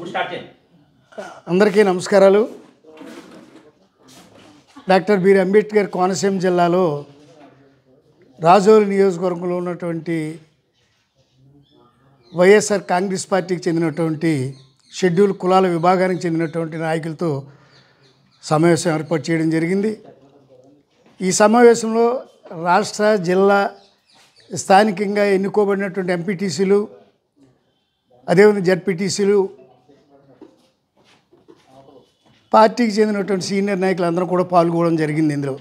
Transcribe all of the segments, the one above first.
start చేయండి అందరికీ నమస్కారాలు డాక్టర్ బీర్ అంబేద్కర్ కోనసీమ జిల్లాలో రాజోలు నియోజకవర్గంలో ఉన్నటువంటి వైఎస్ఆర్ కాంగ్రెస్ పార్టీకి చెందినటువంటి షెడ్యూల్ కులాల విభాగానికి చెందినటువంటి నాయకులతో సమావేశం ఏర్పాటు చేయడం జరిగింది ఈ సమావేశంలో రాష్ట్ర జిల్లా స్థానికంగా ఎన్నుకోబడినటువంటి ఎంపీటీసీలు అదేవిధంగా జడ్పీటీసీలు పార్టీకి చెందినటువంటి సీనియర్ నాయకులు అందరూ కూడా పాల్గొనడం జరిగింది ఇందులో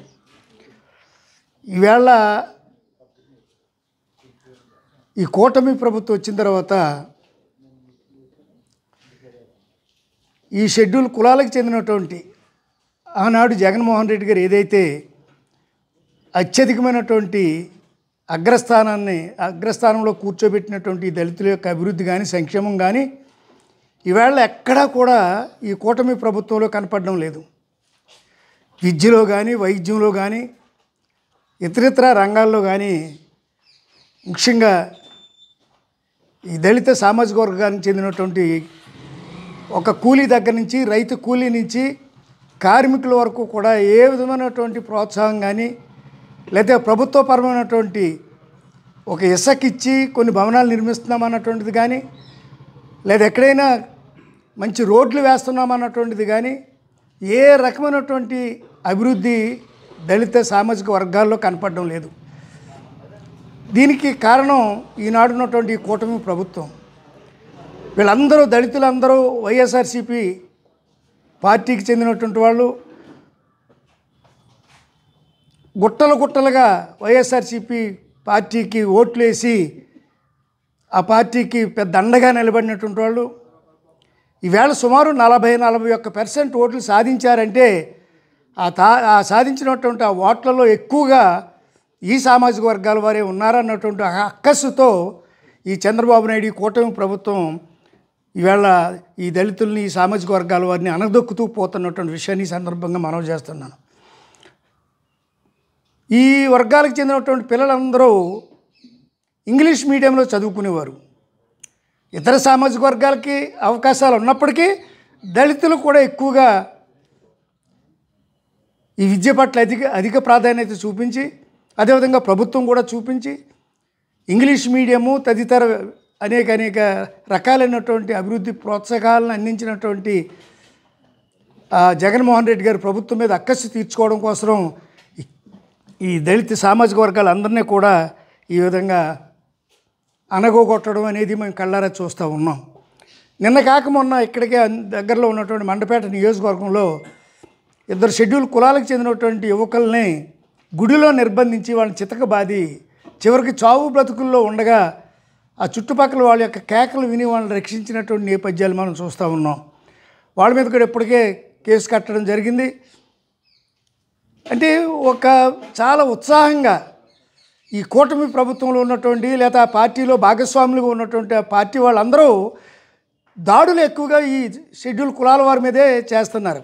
ఈవేళ ఈ కూటమి ప్రభుత్వం వచ్చిన తర్వాత ఈ షెడ్యూల్ కులాలకు చెందినటువంటి ఆనాడు జగన్మోహన్ రెడ్డి గారు ఏదైతే అత్యధికమైనటువంటి అగ్రస్థానాన్ని అగ్రస్థానంలో కూర్చోబెట్టినటువంటి ఈ దళితుల యొక్క అభివృద్ధి కానీ సంక్షేమం కానీ ఈవేళ ఎక్కడా కూడా ఈ కూటమి ప్రభుత్వంలో కనపడడం లేదు విద్యలో కానీ వైద్యంలో కానీ ఇతరితర రంగాల్లో కానీ ముఖ్యంగా ఈ దళిత సామాజిక వర్గానికి చెందినటువంటి ఒక కూలీ దగ్గర నుంచి రైతు కూలీ నుంచి కార్మికుల వరకు కూడా ఏ విధమైనటువంటి ప్రోత్సాహం కానీ లేదా ప్రభుత్వపరమైనటువంటి ఒక ఇసుకిచ్చి కొన్ని భవనాలు నిర్మిస్తున్నామన్నటువంటిది కానీ లేదా ఎక్కడైనా మంచి రోడ్లు వేస్తున్నామన్నటువంటిది కానీ ఏ రకమైనటువంటి అభివృద్ధి దళిత సామాజిక వర్గాల్లో కనపడడం లేదు దీనికి కారణం ఈనాడు ఉన్నటువంటి ఈ కూటమి ప్రభుత్వం వీళ్ళందరూ దళితులందరూ వైఎస్ఆర్సీపీ పార్టీకి చెందినటువంటి వాళ్ళు గుట్టలు గుట్టలుగా వైఎస్ఆర్సీపీ పార్టీకి ఓట్లు వేసి ఆ పార్టీకి పెద్ద అండగా నిలబడినటువంటి వాళ్ళు ఈవేళ సుమారు నలభై నలభై ఒక్క పర్సెంట్ ఓట్లు సాధించారంటే ఆ తా ఆ సాధించినటువంటి ఆ ఓట్లలో ఎక్కువగా ఈ సామాజిక వర్గాల వారే ఉన్నారన్నటువంటి ఆ అక్కస్సుతో ఈ చంద్రబాబు నాయుడు ఈ కూటమి ప్రభుత్వం ఈవేళ ఈ దళితుల్ని ఈ సామాజిక వర్గాల వారిని అనదొక్కుతూ పోతున్నటువంటి విషయాన్ని ఈ సందర్భంగా మనవి చేస్తున్నాను ఈ వర్గాలకు చెందినటువంటి పిల్లలందరూ ఇంగ్లీష్ మీడియంలో చదువుకునేవారు ఇతర సామాజిక వర్గాలకి అవకాశాలు ఉన్నప్పటికీ దళితులు కూడా ఎక్కువగా ఈ విద్య పట్ల అధిక అధిక ప్రాధాన్యత చూపించి అదేవిధంగా ప్రభుత్వం కూడా చూపించి ఇంగ్లీష్ మీడియము తదితర అనేక అనేక రకాలైనటువంటి అభివృద్ధి ప్రోత్సాహాలను అందించినటువంటి ఆ, జగన్మోహన్ రెడ్డి గారి ప్రభుత్వం మీద అక్కస్సు తీర్చుకోవడం కోసం ఈ- ఈ దళిత సామాజిక వర్గాలందరినీ కూడా ఈ విధంగా అనగొట్టడం అనేది మేము కళ్ళారా చూస్తూ ఉన్నాం నిన్న కాక మొన్న ఇక్కడికే అన్- దగ్గరలో ఉన్నటువంటి మండపేట నియోజకవర్గంలో ఇద్దరు షెడ్యూల్ కులాలకు చెందినటువంటి యువకుల్ని గుడిలో నిర్బంధించి వాళ్ళని చితకబాది చివరికి చావు బ్రతుకుల్లో ఉండగా ఆ చుట్టుపక్కల వాళ్ళ యొక్క కేకలు విని వాళ్ళని రక్షించినటువంటి నేపథ్యాలు మనం చూస్తూ ఉన్నాం వాళ్ళ మీద కూడా ఇప్పటికే కేసు కట్టడం జరిగింది అంటే ఒక చాలా ఉత్సాహంగా ఈ కూటమి ప్రభుత్వంలో ఉన్నటువంటి లేదా ఆ పార్టీలో భాగస్వాములుగా ఉన్నటువంటి ఆ పార్టీ వాళ్ళందరూ దాడులు ఎక్కువగా ఈ షెడ్యూల్ కులాల వారి మీదే చేస్తున్నారు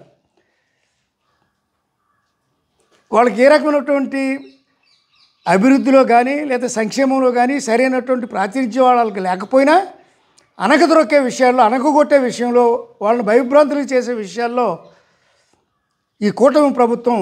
వాళ్ళకి ఏ రకమైనటువంటి అభివృద్ధిలో కానీ లేదా సంక్షేమంలో కానీ సరైనటువంటి ప్రాతినిధ్యం వాళ్ళకి లేకపోయినా అనగదొరకే విషయాల్లో అనగగొట్టే విషయంలో వాళ్ళని భయభ్రాంతులు చేసే విషయాల్లో ఈ కూటమి ప్రభుత్వం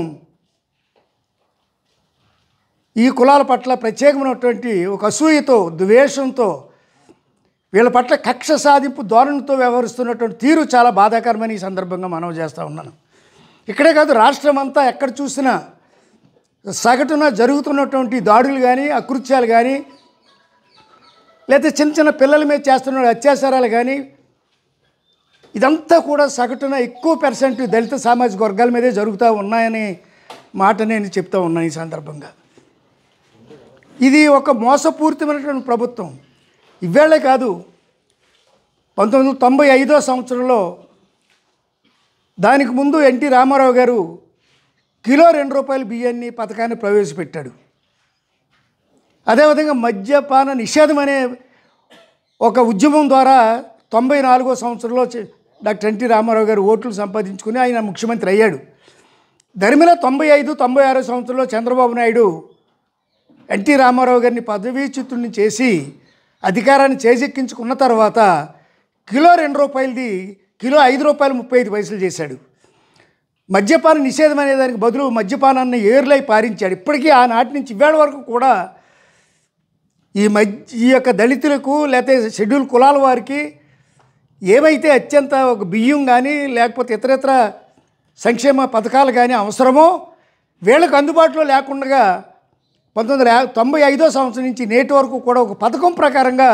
ఈ కులాల పట్ల ప్రత్యేకమైనటువంటి ఒక అసూయతో ద్వేషంతో వీళ్ళ పట్ల కక్ష సాధింపు ధోరణితో వ్యవహరిస్తున్నటువంటి తీరు చాలా బాధాకరమని ఈ సందర్భంగా మనవి చేస్తూ ఉన్నాను ఇక్కడే కాదు రాష్ట్రం అంతా ఎక్కడ చూసినా సగటున జరుగుతున్నటువంటి దాడులు కానీ అకృత్యాలు కానీ లేదా చిన్న చిన్న పిల్లల మీద చేస్తున్న అత్యాచారాలు కానీ ఇదంతా కూడా సగటున ఎక్కువ పర్సెంట్ దళిత సామాజిక వర్గాల మీదే జరుగుతూ ఉన్నాయని మాట నేను చెప్తా ఉన్నాను ఈ సందర్భంగా ఇది ఒక మోసపూరితమైనటువంటి ప్రభుత్వం ఇవేళే కాదు పంతొమ్మిది వందల తొంభై ఐదో సంవత్సరంలో దానికి ముందు ఎన్టీ రామారావు గారు కిలో రెండు రూపాయల బియ్యాన్ని పథకాన్ని ప్రవేశపెట్టాడు అదేవిధంగా మద్యపాన నిషేధం అనే ఒక ఉద్యమం ద్వారా తొంభై నాలుగో సంవత్సరంలో చే- డాక్టర్ ఎన్టీ రామారావు గారు ఓట్లు సంపాదించుకుని ఆయన ముఖ్యమంత్రి అయ్యాడు ధర్మిల తొంభై ఐదు తొంభై ఆరో సంవత్సరంలో చంద్రబాబు నాయుడు ఎన్టీ రామారావు గారిని పదవీచ్యుతుడిని చేసి అధికారాన్ని చేజెక్కించుకున్న తర్వాత కిలో రెండు రూపాయలది కిలో ఐదు రూపాయలు ముప్పై ఐదు పైసలు చేశాడు మద్యపాన నిషేధం అనే దానికి బదులు మద్యపానాన్ని ఏర్లై పారించాడు ఇప్పటికీ ఆనాటి నుంచి ఇవాళ వరకు కూడా ఈ మధ్య ఈ యొక్క దళితులకు లేకపోతే షెడ్యూల్ కులాల వారికి ఏవైతే అత్యంత ఒక బియ్యం కానీ లేకపోతే ఇతరత్ర సంక్షేమ పథకాలు కానీ అవసరమో వీళ్ళకు అందుబాటులో లేకుండా పంతొమ్మిది వందల యా- తొంభై ఐదో సంవత్సరం నుంచి నేటి వరకు కూడా ఒక పథకం ప్రకారంగా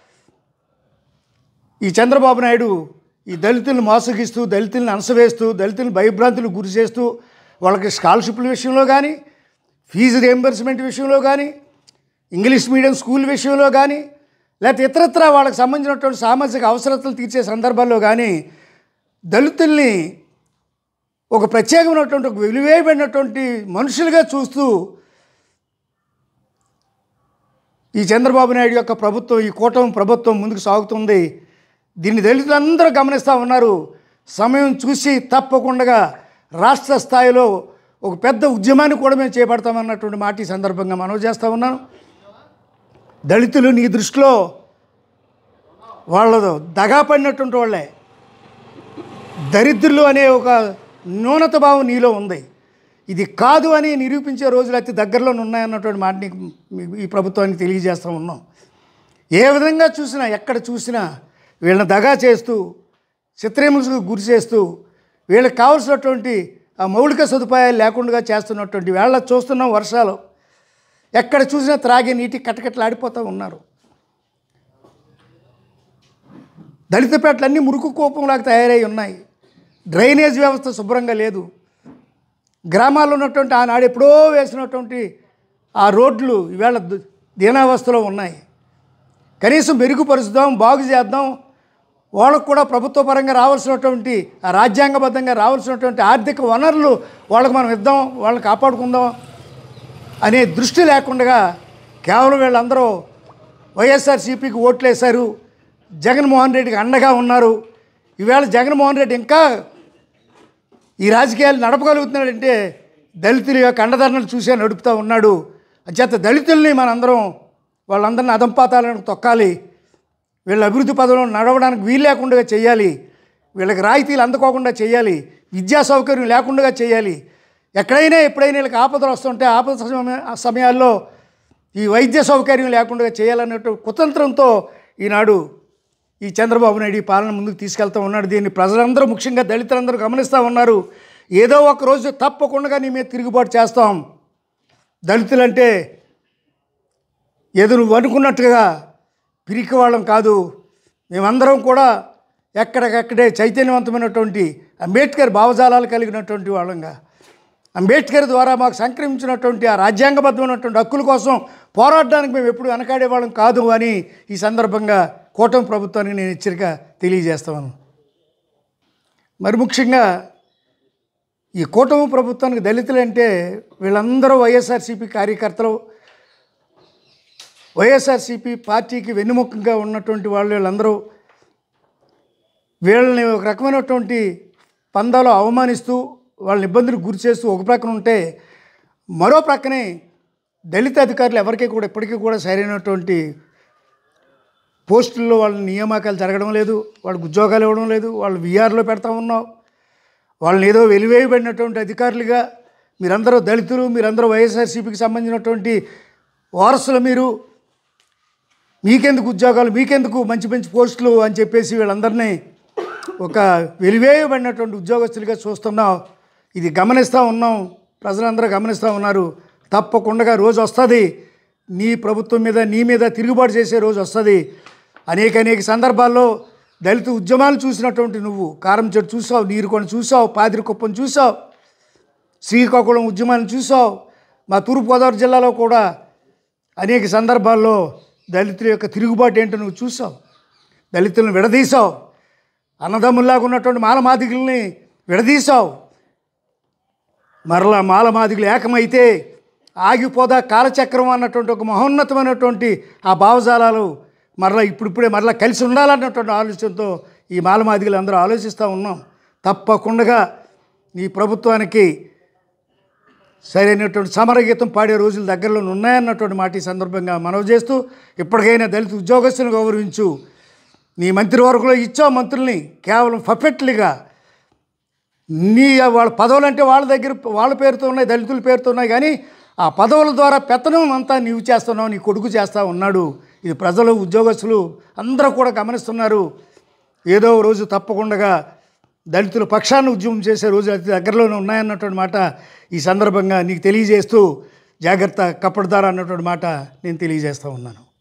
ఈ చంద్రబాబు నాయుడు ఈ దళితులను మోసగిస్తూ దళితులను అనసవేస్తూ దళితులను భయభ్రాంతులకు గురి చేస్తూ వాళ్ళకి స్కాలర్షిప్ల విషయంలో కానీ ఫీజు రియంబర్స్మెంట్ విషయంలో కానీ ఇంగ్లీష్ మీడియం స్కూల్ విషయంలో కానీ లేకపోతే ఇతరత్ర వాళ్ళకి సంబంధించినటువంటి సామాజిక అవసరతలు తీర్చే సందర్భాల్లో కానీ దళితుల్ని ఒక ప్రత్యేకమైనటువంటి ఒక విలువేయబడినటువంటి మనుషులుగా చూస్తూ ఈ చంద్రబాబు నాయుడు యొక్క ప్రభుత్వం ఈ కూటమి ప్రభుత్వం ముందుకు సాగుతుంది దీన్ని దళితులందరూ గమనిస్తూ ఉన్నారు సమయం చూసి తప్పకుండా రాష్ట్ర స్థాయిలో ఒక పెద్ద ఉద్యమాన్ని కూడా మేము చేపడతామన్నటువంటి మాట ఈ సందర్భంగా మనవి చేస్తూ ఉన్నాను దళితులు నీ దృష్టిలో వాళ్ళదు దగా పడినటువంటి వాళ్ళే దరిద్రులు అనే ఒక న్యూనత భావం నీలో ఉంది ఇది కాదు అని నిరూపించే రోజులు అతి దగ్గరలో ఉన్నాయన్నటువంటి మాట నీకు మీ- ఈ ప్రభుత్వానికి తెలియజేస్తూ ఉన్నాం ఏ విధంగా చూసినా ఎక్కడ చూసినా వీళ్ళని దగా చేస్తూ చిత్రహింసకు గురి చేస్తూ వీళ్ళకి కావలసినటువంటి ఆ మౌలిక సదుపాయాలు లేకుండా చేస్తున్నటువంటి వేళ చూస్తున్నాం వర్షాలు ఎక్కడ చూసినా త్రాగే నీటి కటకట్లాడిపోతూ ఉన్నారు దళిత పేటలన్నీ మురుకు కోపంలాగా తయారై ఉన్నాయి డ్రైనేజ్ వ్యవస్థ శుభ్రంగా లేదు గ్రామాల్లో ఉన్నటువంటి ఆనాడు ఎప్పుడో వేసినటువంటి ఆ రోడ్లు ఈవేళ దు- దీనావస్థలో ఉన్నాయి కనీసం మెరుగుపరుచుదాం బాగు చేద్దాం వాళ్ళకు కూడా ప్రభుత్వ పరంగా రావాల్సినటువంటి ఆ రాజ్యాంగబద్ధంగా రావాల్సినటువంటి ఆర్థిక వనరులు వాళ్ళకి మనం ఇద్దాం వాళ్ళని కాపాడుకుందాం అనే దృష్టి లేకుండా కేవలం వీళ్ళందరూ వైఎస్ఆర్సీపీకి ఓట్లు వేశారు జగన్మోహన్ రెడ్డికి అండగా ఉన్నారు ఈవేళ జగన్మోహన్ రెడ్డి ఇంకా ఈ రాజకీయాలు నడపగలుగుతున్నాడంటే దళితుల యొక్క అండదండలు చూసే నడుపుతూ ఉన్నాడు అంచేత దళితుల్ని మనందరం వాళ్ళందరిని అదంపాతాలను తొక్కాలి వీళ్ళ అభివృద్ధి పదంలో నడవడానికి వీలు లేకుండా చేయాలి వీళ్ళకి రాయితీలు అందుకోకుండా చేయాలి విద్యా సౌకర్యం లేకుండా చేయాలి ఎక్కడైనా ఎప్పుడైనా వీళ్ళకి ఆపదలు వస్తుంటే ఆపద సమయ సమయాల్లో ఈ వైద్య సౌకర్యం లేకుండా చేయాలన్నట్టు కుతంత్రంతో ఈనాడు ఈ చంద్రబాబు నాయుడు ఈ పాలన ముందుకు తీసుకెళ్తా ఉన్నాడు దీన్ని ప్రజలందరూ ముఖ్యంగా దళితులందరూ గమనిస్తూ ఉన్నారు ఏదో ఒక రోజు తప్పకుండా నీ మీద తిరుగుబాటు చేస్తాం దళితులంటే ఏదో నువ్వు అనుకున్నట్టుగా పిరికి వాళ్ళం కాదు మేమందరం కూడా ఎక్కడికక్కడే చైతన్యవంతమైనటువంటి అంబేద్కర్ భావజాలాలు కలిగినటువంటి వాళ్ళంగా అంబేద్కర్ ద్వారా మాకు సంక్రమించినటువంటి ఆ రాజ్యాంగబద్ధమైనటువంటి హక్కుల కోసం పోరాడడానికి మేము ఎప్పుడు వెనకాడే వాళ్ళం కాదు అని ఈ సందర్భంగా కూటమి ప్రభుత్వానికి నేను హెచ్చరిక తెలియజేస్తాను మరి ముఖ్యంగా ఈ కూటమి ప్రభుత్వానికి దళితులు అంటే వీళ్ళందరూ వైఎస్ఆర్సీపీ కార్యకర్తలు వైఎస్ఆర్సీపీ పార్టీకి వెన్నుముక్కగా ఉన్నటువంటి వాళ్ళు వీళ్ళందరూ వీళ్ళని ఒక రకమైనటువంటి పందాలో అవమానిస్తూ వాళ్ళని ఇబ్బందులకు గురి చేస్తూ ఒక ప్రక్కన ఉంటే మరో ప్రక్కనే దళిత అధికారులు ఎవరికీ కూడా ఇప్పటికీ కూడా సరైనటువంటి పోస్టుల్లో వాళ్ళ నియామకాలు జరగడం లేదు వాళ్ళకి ఉద్యోగాలు ఇవ్వడం లేదు వాళ్ళు విఆర్లో పెడతా ఉన్నాం వాళ్ళని ఏదో వెలివేయబడినటువంటి అధికారులుగా మీరందరూ దళితులు మీరందరూ వైఎస్ఆర్సీపీకి సంబంధించినటువంటి వారసులు మీరు మీకెందుకు ఉద్యోగాలు మీకెందుకు మంచి మంచి పోస్టులు అని చెప్పేసి వీళ్ళందరినీ ఒక వెలివేయబడినటువంటి ఉద్యోగస్తులుగా చూస్తున్నాం ఇది గమనిస్తూ ఉన్నాం ప్రజలందరూ గమనిస్తూ ఉన్నారు తప్పకుండా రోజు వస్తుంది నీ ప్రభుత్వం మీద నీ మీద తిరుగుబాటు చేసే రోజు వస్తుంది అనేక అనేక సందర్భాల్లో దళిత ఉద్యమాలు చూసినటువంటి నువ్వు కారం చెట్టు చూసావు నీరుకొని చూసావు పాదిరి కుప్పం చూసావు శ్రీకాకుళం ఉద్యమాన్ని చూసావు మా తూర్పుగోదావరి జిల్లాలో కూడా అనేక సందర్భాల్లో దళితుల యొక్క తిరుగుబాటు ఏంటో నువ్వు చూసావు దళితులను విడదీశావు అన్నదమ్ముల్లాగా ఉన్నటువంటి మాలమాదిగుల్ని విడదీశావు మరలా మాలమాదిగులు ఏకమైతే ఆగిపోదా కాలచక్రం అన్నటువంటి ఒక మహోన్నతమైనటువంటి ఆ భావజాలాలు మరలా ఇప్పుడిప్పుడే మరలా కలిసి ఉండాలన్నటువంటి ఆలోచనతో ఈ మాలమాదిగులు అందరూ ఆలోచిస్తూ ఉన్నాం తప్పకుండా నీ ప్రభుత్వానికి సరైనటువంటి సమరగీతం పాడే రోజులు దగ్గరలో ఉన్నాయన్నటువంటి మాట ఈ సందర్భంగా మనవి చేస్తూ ఇప్పటికైనా దళిత ఉద్యోగస్తులను గౌరవించు నీ మంత్రివర్గంలో ఇచ్చావు మంత్రుల్ని కేవలం పర్ఫెక్ట్లీగా నీ వాళ్ళ పదవులు అంటే వాళ్ళ దగ్గర వాళ్ళ పేరుతో ఉన్నాయి దళితుల పేరుతో ఉన్నాయి కానీ ఆ పదవుల ద్వారా పెత్తనం అంతా నీవు చేస్తున్నావు నీ కొడుకు చేస్తా ఉన్నాడు ఇది ప్రజలు ఉద్యోగస్తులు అందరూ కూడా గమనిస్తున్నారు ఏదో ఒక రోజు తప్పకుండా దళితుల పక్షాన్ని ఉద్యమం చేసే రోజు అతి దగ్గరలోనే ఉన్నాయన్నటువంటి మాట ఈ సందర్భంగా నీకు తెలియజేస్తూ జాగ్రత్త కప్పడదారా అన్నటువంటి మాట నేను తెలియజేస్తూ ఉన్నాను